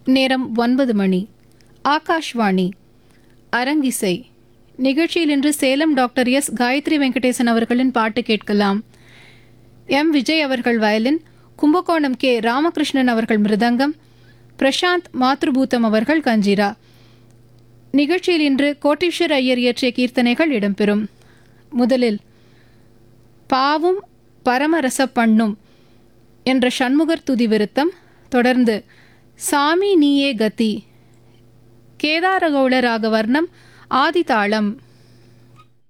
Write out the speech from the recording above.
நேரம் ஒன்பது மணி ஆகாஷ்வாணி அரங்கிசை நிகழ்ச்சியில் இன்று சேலம் டாக்டர் எஸ் காயத்ரி வெங்கடேசன் அவர்களின் பாட்டு கேட்கலாம் எம் விஜய் அவர்கள் வயலின் கும்பகோணம் கே ராமகிருஷ்ணன் அவர்கள் மிருதங்கம் பிரசாந்த் மாத்ருபூத்தம் அவர்கள் கஞ்சிரா நிகழ்ச்சியில் இன்று கோட்டீஸ்வர் ஐயர் இயற்றிய கீர்த்தனைகள் இடம்பெறும் முதலில் பாவும் பரமரச பண்ணும் என்ற சண்முகர் துதி விருத்தம் தொடர்ந்து சாமி நீயே கதி கேதாரகௌள ராகவர்ணம் ஆதிதாளம்